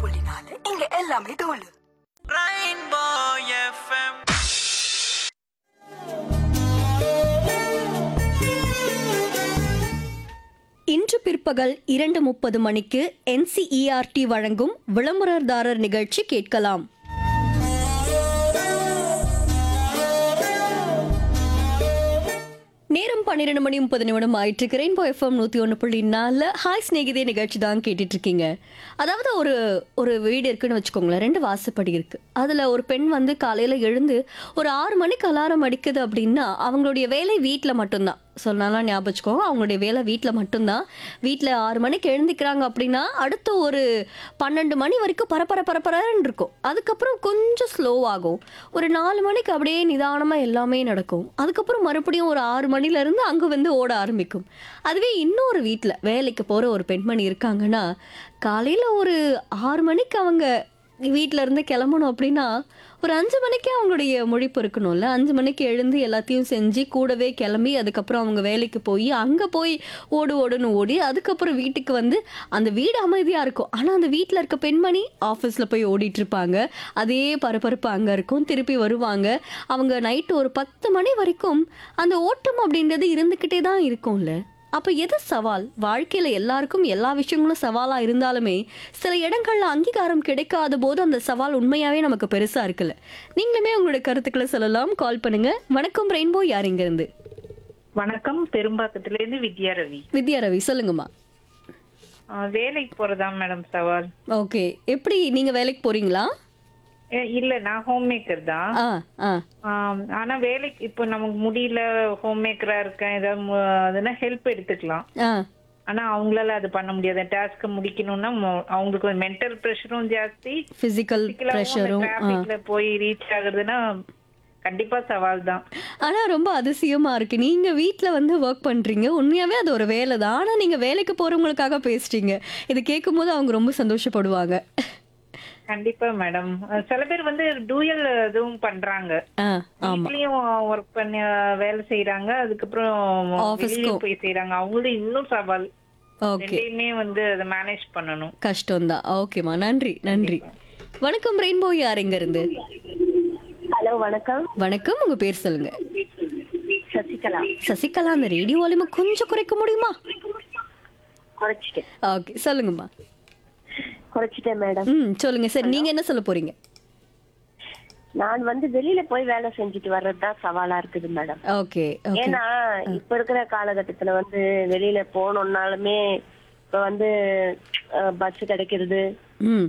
புள்ளி நாலு இங்க எல்லாமே தோலு Rainbow FM. இன்று பிற்பகல் இரண்டு முப்பது மணிக்கு என்சிஇஆர்டி வழங்கும் விளம்பரதாரர் நிகழ்ச்சி கேட்கலாம் நேரம் பன்னிரெண்டு மணி முப்பது நிமிடம் ஆயிட்டு ரெயின்போ எஃப்எம் நூற்றி ஒன்று புள்ளி நாலில் ஹாய் ஸ்நேகிதே நிகழ்ச்சி தான் கேட்டுட்டு இருக்கீங்க அதாவது ஒரு ஒரு வீடு இருக்குன்னு வச்சுக்கோங்களேன் ரெண்டு வாசப்படி இருக்கு அதில் ஒரு பெண் வந்து காலையில் எழுந்து ஒரு ஆறு மணிக்கு அலாரம் அடிக்குது அப்படின்னா அவங்களுடைய வேலை வீட்டில் மட்டும்தான் சொன்னாலாம் ஞாபகம் வச்சுக்கோங்க அவங்களுடைய வேலை வீட்டில் மட்டும்தான் வீட்டில் ஆறு மணிக்கு எழுந்திக்கிறாங்க அப்படின்னா அடுத்த ஒரு பன்னெண்டு மணி வரைக்கும் பரபர பரபரன்னு இருக்கும் அதுக்கப்புறம் கொஞ்சம் ஸ்லோ ஆகும் ஒரு நாலு மணிக்கு அப்படியே நிதானமாக எல்லாமே நடக்கும் அதுக்கப்புறம் மறுபடியும் ஒரு ஆறு மணிலேருந்து அங்கே வந்து ஓட ஆரம்பிக்கும் அதுவே இன்னொரு வீட்டில் வேலைக்கு போகிற ஒரு பெண்மணி இருக்காங்கன்னா காலையில் ஒரு ஆறு மணிக்கு அவங்க வீட்டில இருந்து கிளம்பணும் அப்படின்னா ஒரு அஞ்சு மணிக்கே அவங்களுடைய முழிப்பு இருக்கணும்ல அஞ்சு மணிக்கு எழுந்து எல்லாத்தையும் செஞ்சு கூடவே கிளம்பி அதுக்கப்புறம் அவங்க வேலைக்கு போய் அங்கே போய் ஓடு ஓடுன்னு ஓடி அதுக்கப்புறம் வீட்டுக்கு வந்து அந்த வீடு அமைதியாக இருக்கும் ஆனால் அந்த வீட்டில் இருக்க பெண்மணி ஆஃபீஸில் போய் ஓடிட்டு இருப்பாங்க அதே பரபரப்பு அங்கே இருக்கும் திருப்பி வருவாங்க அவங்க நைட்டு ஒரு பத்து மணி வரைக்கும் அந்த ஓட்டம் அப்படின்றது இருந்துக்கிட்டே தான் இருக்கும்ல அப்போ எது சவால் வாழ்க்கையில் எல்லாருக்கும் எல்லா விஷயங்களும் சவாலாக இருந்தாலுமே சில இடங்கள்ல அங்கீகாரம் கிடைக்காத போது அந்த சவால் உண்மையாகவே நமக்கு பெருசாக இருக்குல்ல நீங்களுமே உங்களுடைய கருத்துக்களை சொல்லலாம் கால் பண்ணுங்க வணக்கம் ரெயின்போ யார் இருந்து வணக்கம் பெரும்பாக்கத்துல இருந்து வித்யா ரவி வித்யா ரவி சொல்லுங்கம்மா ஆ, வேலைக்கு போறதா மேடம் சவால் ஓகே எப்படி நீங்கள் வேலைக்கு போறீங்களா ஏ, இல்ல நான் ஹோம் மேக்கர் தான் ஆ ஆ ஆம், ஆனா வேலைக்கு இப்போ நமக்கு முடியல ஹோம் மேக்கரா இருக்கேன் ஏதாவது மு- அதுனா ஹெல்ப் எடுத்துக்கலாம் ஆ ஆனா அவங்களால அது பண்ண முடியாது டாஸ்க் முடிக்கணும்னா மொ- அவங்களுக்கு மென்டல் ப்ரெஷரும் ஜாஸ்தி ஃபிசிக்கல் ப்ரெஷரும் ஆ டிராபிக்ல போய் ரீச் ஆகுறதுன்னா கண்டிப்பா சவால் தான் ஆனா ரொம்ப அதிசயமா இருக்கு நீங்க வீட்ல வந்து ஒர்க் பண்றீங்க உண்மையாவே அது ஒரு வேலை தான் ஆனா நீங்க வேலைக்கு போறவங்களுக்காக பேசுறீங்க இது கேட்கும்போது அவங்க ரொம்ப சந்தோஷப்படுவாங்க கண்டிப்பா மேடம் சில பேர் வந்து டூயல் இதுவும் பண்றாங்க ஆ ஆமா வீட்லயும் ஒர்க் பண்ணி வேலை செய்யறாங்க அதுக்கப்புறம் Office வெளியும் க்கும். போய் செய்யறாங்க அவங்களும் இன்னும் சவால் ஓகே ரெண்டையுமே வந்து அதை மேனேஜ் பண்ணணும் கஷ்டம்தான் ஓகேம்மா நன்றி நன்றி வணக்கம் ரெயின்போ யார் எங்க இருந்து ஹலோ வணக்கம் வணக்கம் உங்க பேர் சொல்லுங்க சசிகலா சசிகலா அந்த ரேடியோ வால்யூமை கொஞ்சம் குறைக்க முடியுமா குறைச்சிட்டேன் ஓகே சொல்லுங்கம்மா குறைச்சிட்டேன் மேடம் ம் சொல்லுங்க சரி நீங்க என்ன சொல்ல போறீங்க நான் வந்து வெளியில போய் வேலை செஞ்சுட்டு வர்றது தான் சவாலா இருக்குது மேடம் ஓகே ஓகே ஏன்னா இப்ப இருக்கிற காலகட்டத்துல வந்து வெளியில போகணும்னாலுமே இப்ப வந்து பஸ் கிடைக்கிறது ம்